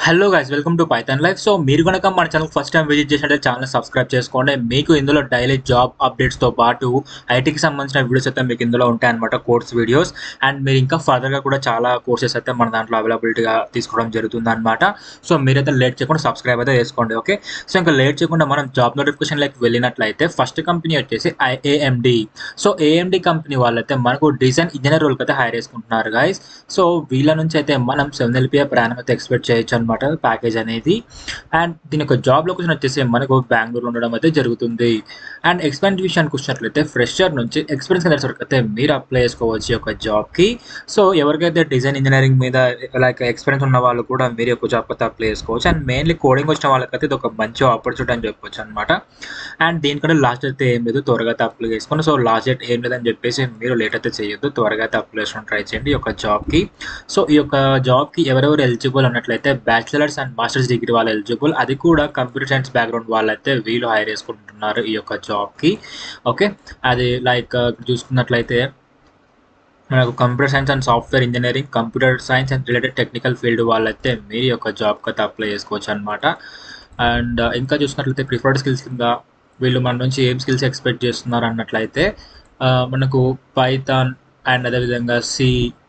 hello guys welcome to python life so మీరు కనుక మన ఛానల్ ఫస్ట్ టైం విజిట్ చేసినట్టే ఛానల్ సబ్స్క్రైబ్ చేసుకోండి మీకు ఇందులో డైలీ జాబ్ అప్డేట్స్తో పాటు ఐటీకి సంబంధించిన వీడియోస్ అయితే మీకు ఇందులో ఉంటాయన్నమాట కోర్స్ వీడియోస్ అండ్ మీరు ఇంకా ఫర్దర్గా కూడా చాలా కోర్సెస్ అయితే మన దాంట్లో అవైలబిలిటీగా తీసుకోవడం జరుగుతుంది అనమాట సో మీరైతే లేట్ చేయకుండా సబ్స్క్రైబ్ అయితే చేసుకోండి ఓకే సో ఇంకా లేట్ చేయకుండా మనం జాబ్ నోటిఫికేషన్లోకి వెళ్ళినట్లయితే ఫస్ట్ కంపెనీ వచ్చేసి ఐఏఎండి సో ఏఎండి కంపెనీ వాళ్ళైతే మనకు డిజైన్ ఇంజనీర్ రోల్కి అయితే హైర్ చేసుకుంటున్నారు గైస్ సో వీళ్ళ నుంచి అయితే మనం సెవెన్ ఎల్పిఏ ప్రయాణం అయితే ఎక్స్పెక్ట్ చేయొచ్చు అనమాట ప్యాకేజ్ అనేది అండ్ దీని యొక్క జాబ్ లొకేషన్ వచ్చేసి మనకు బెంగళూరు ఉండడం అయితే జరుగుతుంది అండ్ ఎక్స్పీరియన్స్ విషయానికి వచ్చినట్లయితే ఫ్రెషర్ నుంచి ఎక్స్పీరియన్స్ కింద వరకు అయితే మీరు అప్లై చేసుకోవచ్చు ఈ యొక్క జాబ్కి సో ఎవరికైతే డిజైన్ ఇంజనీరింగ్ మీద లైక్ ఎక్స్పీరియన్స్ ఉన్న వాళ్ళు కూడా మీరు యొక్క జాబ్ అయితే అప్లై చేసుకోవచ్చు అండ్ మెయిన్లీ కోడింగ్ వచ్చిన వాళ్ళకైతే ఇది ఒక మంచి ఆపర్చునిటీ అని చెప్పొచ్చు అనమాట అండ్ దీనికంటే లాస్ట్ అయితే ఏం లేదు త్వరగా అయితే అప్లై చేసుకోండి సో లాస్ట్ డేట్ ఏం లేదని చెప్పేసి మీరు లేట్ అయితే చేయొద్దు త్వరగా అయితే అప్లై చేసుకొని ట్రై చేయండి ఈ యొక్క జాబ్కి సో ఈ యొక్క జాబ్కి ఎవరెవరు ఎలిజిబుల్ అన్నట్లయితే బ్యాచిలర్స్ అండ్ మాస్టర్స్ డిగ్రీ వాళ్ళు ఎలిజిబుల్ అది కూడా కంప్యూటర్ సైన్స్ బ్యాక్గ్రౌండ్ వాళ్ళైతే వీళ్ళు హైర్ చేసుకుంటున్నారు ఈ యొక్క జాబ్కి ఓకే అది లైక్ చూసుకున్నట్లయితే మనకు computer science and software engineering computer science and related technical field వాళ్ళైతే మీరు యొక్క జాబ్కి అయితే అప్లై చేసుకోవచ్చు అనమాట అండ్ ఇంకా చూసుకున్నట్లయితే ప్రిఫర్డ్ స్కిల్స్ కింద వీళ్ళు మన నుంచి ఏం స్కిల్స్ ఎక్స్పెక్ట్ చేస్తున్నారు అన్నట్లయితే ఆ, మనకు పైథాన్ అండ్ అదేవిధంగా సి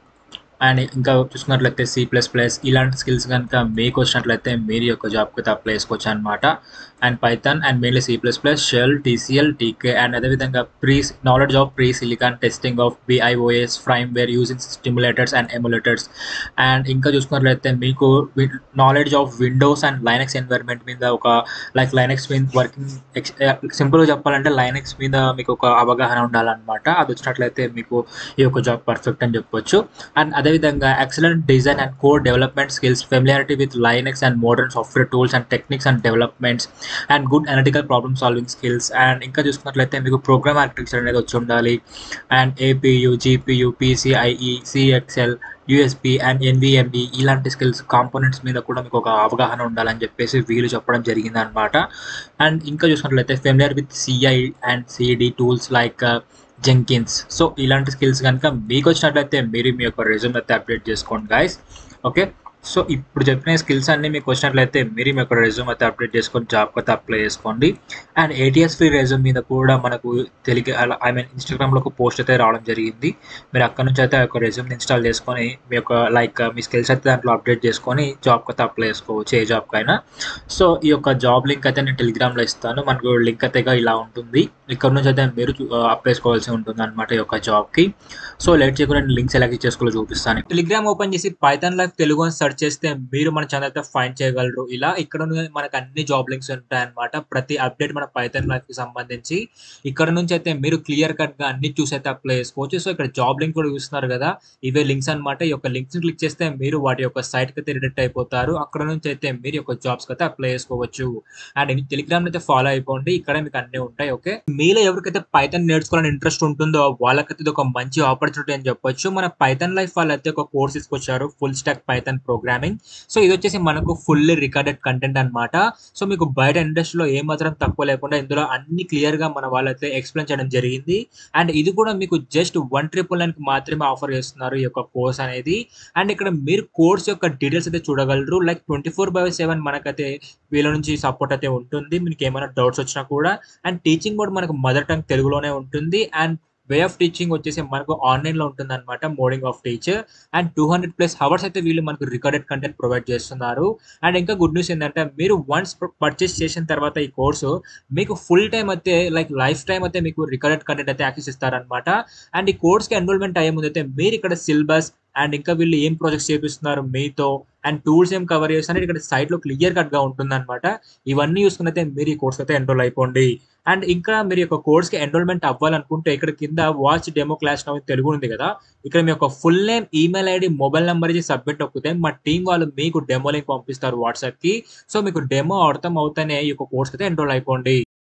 అండ్ ఇంకా చూసుకున్నట్లయితే సి ప్లస్ ప్లస్ ఇలాంటి స్కిల్స్ కనుక మీకు వచ్చినట్లయితే మీరు యొక్క జాబ్కి అయితే అప్లై చేసుకోవచ్చు అనమాట and python and mainly C plus plus shell TCL TK and అదేవిధంగా pre knowledge of pre silicon testing of BIOS firmware using stimulators and emulators and ఇంకా చూసుకున్నట్లయితే మీకు knowledge of Windows and Linux environment మీద ఒక like Linux మీద working సింపుల్గా చెప్పాలంటే Linux మీద మీకు ఒక అవగాహన ఉండాలన్నమాట అది వచ్చినట్లయితే మీకు ఈ యొక్క జాబ్ పర్ఫెక్ట్ అని చెప్పొచ్చు అండ్ అదేవిధంగా excellent design and code development skills familiarity with Linux and modern software tools and techniques and developments and good analytical problem solving skills and ఇంకా చూసుకున్నట్లయితే మీకు ప్రోగ్రామ్ ఆర్కిటెక్చర్ అనేది వచ్చి ఉండాలి and APU GPU PCIe CXL USB and NVMe ఇలాంటి skills components మీద కూడా మీకు ఒక అవగాహన ఉండాలని చెప్పేసి వీళ్ళు చెప్పడం జరిగింది అనమాట అండ్ ఇంకా చూసుకున్నట్లయితే familiar with CI and CD tools like Jenkins so ఇలాంటి స్కిల్స్ కనుక మీకు వచ్చినట్లయితే మీరు మీ యొక్క రెజ్యూమ్ అయితే అప్డేట్ చేసుకోండి గాయస్ ఓకే సో ఇప్పుడు చెప్పిన స్కిల్స్ అన్ని మీకు వచ్చినట్లయితే మీరు మీ యొక్క రెజ్యూమ్ అయితే అప్డేట్ చేసుకొని జాబ్కి అయితే అప్లై చేసుకోండి అండ్ ఏటీఎస్ ఫ్రీ రెజ్యూమ్ మీద కూడా మనకు తెలుగు ఐ మీన్ ఇన్స్టాగ్రామ్లో ఒక పోస్ట్ అయితే రావడం జరిగింది మీరు అక్కడ నుంచి అయితే ఒక రెజ్యూమ్ ఇన్స్టాల్ చేసుకొని మీ యొక్క లైక్ మీ స్కిల్స్ అయితే దాంట్లో అప్డేట్ చేసుకొని జాబ్కి అయితే అప్లై చేసుకోవచ్చు ఏ జాబ్కైనా సో ఈ యొక్క జాబ్ లింక్ అయితే నేను టెలిగ్రామ్లో ఇస్తాను మనకు లింక్ అయితే ఇలా ఉంటుంది ఇక్కడ నుంచి అయితే మీరు అప్లై చేసుకోవాల్సి ఉంటుంది అనమాట ఈ యొక్క జాబ్కి సో లేట్ చేయకుండా నేను లింక్స్ ఎలా చేసుకోవాలో చూపిస్తాను టెలిగ్రామ్ ఓపెన్ చేసి పైథాన్ లైఫ్ తెలుగు అని సెర్చ్ చేస్తే మీరు మన ఛానల్ అయితే ఫైండ్ చేయగలరు ఇలా ఇక్కడ నుండి మనకు అన్ని జాబ్ లింక్స్ ఉంటాయన్నమాట ప్రతి అప్డేట్ మన పైథాన్ లైఫ్ కి సంబంధించి ఇక్కడ నుంచి అయితే మీరు క్లియర్ కట్ గా అన్ని చూసి అయితే అప్లై చేసుకోవచ్చు సో ఇక్కడ జాబ్ లింక్ కూడా చూస్తున్నారు కదా ఇవే లింక్స్ అన్నమాట ఈ యొక్క లింక్స్ క్లిక్ చేస్తే మీరు వాటి యొక్క సైట్ కి అయితే రిడక్ట్ అయిపోతారు అక్కడ నుంచి అయితే మీరు యొక్క జాబ్స్ కి అయితే అప్లై చేసుకోవచ్చు అండ్ టెలిగ్రామ్ అయితే ఫాలో అయిపోండి ఇక్కడ మీకు అన్ని ఉంటాయి ఓకే మీలో ఎవరికైతే పైథాన్ నేర్చుకోవాలని ఇంట్రెస్ట్ ఉంటుందో వాళ్ళకైతే ఇది ఒక మంచి ఆపర్చునిటీ అని చెప్పొచ్చు మన పైథాన్ లైఫ్ వాళ్ళైతే ఒక కోర్స్ తీసుకొచ్చారు full stack python programming so ఇది వచ్చేసి మనకు ఫుల్లీ రికార్డెడ్ కంటెంట్ అన్నమాట సో మీకు బయట ఇండస్ట్రీలో ఏ మాత్రం తక్కువ లేకుండా ఇందులో అన్ని క్లియర్ గా మన వాళ్ళైతే ఎక్స్ప్లెయిన్ చేయడం జరిగింది అండ్ ఇది కూడా మీకు జస్ట్ వన్ ట్రిపుల్ నైన్ కి మాత్రమే ఆఫర్ చేస్తున్నారు ఈ యొక్క కోర్స్ అనేది అండ్ ఇక్కడ మీరు కోర్స్ యొక్క డీటెయిల్స్ అయితే చూడగలరు like twenty four by seven మనకైతే వీళ్ళ నుంచి సపోర్ట్ అయితే ఉంటుంది మీకు ఏమైనా డౌట్స్ వచ్చినా కూడా అండ్ టీచింగ్ కూడా మనకు మదర్ టంగ్ తెలుగులోనే ఉంటుంది అండ్ వే ఆఫ్ టీచింగ్ వచ్చేసి మనకు ఆన్లైన్ లో ఉంటుంది అనమాట మోడింగ్ of teacher and two hundred plus hours అయితే వీళ్ళు మనకు రికార్డెడ్ కంటెంట్ ప్రొవైడ్ చేస్తున్నారు అండ్ ఇంకా గుడ్ న్యూస్ ఏంటంటే మీరు వన్స్ పర్చేస్ చేసిన తర్వాత ఈ కోర్సు మీకు ఫుల్ టైం అయితే లైక్ లైఫ్ టైం అయితే మీకు రికార్డెడ్ కంటెంట్ అయితే యాక్సెస్ ఇస్తారనమాట అండ్ ఈ కోర్స్కి ఎన్రోల్మెంట్ అయ్యే ముందు అయితే మీరు ఇక్కడ సిలబస్ అండ్ ఇంకా వీళ్ళు ఏం ప్రాజెక్ట్స్ చేపిస్తున్నారు మీతో అండ్ టూల్స్ ఏం కవర్ చేస్తున్నారు ఇక్కడ సైట్ లో క్లియర్ కట్ గా ఉంటుంది అనమాట ఇవన్నీ చూసుకుని అయితే మీరు ఈ కోర్స్ అయితే ఎన్రోల్ అయిపోండి అండ్ ఇంకా మీరు యొక్క కోర్స్ కి ఎన్రోల్మెంట్ అవ్వాలనుకుంటే ఇక్కడ కింద వాచ్ డెమో క్లాస్ నవ్వు తెలుగు ఉంది కదా ఇక్కడ మీ యొక్క full name email ID mobile number ఇచ్చి సబ్మిట్ నొక్కితే మా టీం వాళ్ళు మీకు డెమో లింక్ పంపిస్తారు వాట్సాప్ కి సో మీకు డెమో అర్థం అవుతానే ఈ యొక్క కోర్స్ అయితే ఎన్రోల్ అయిపోండి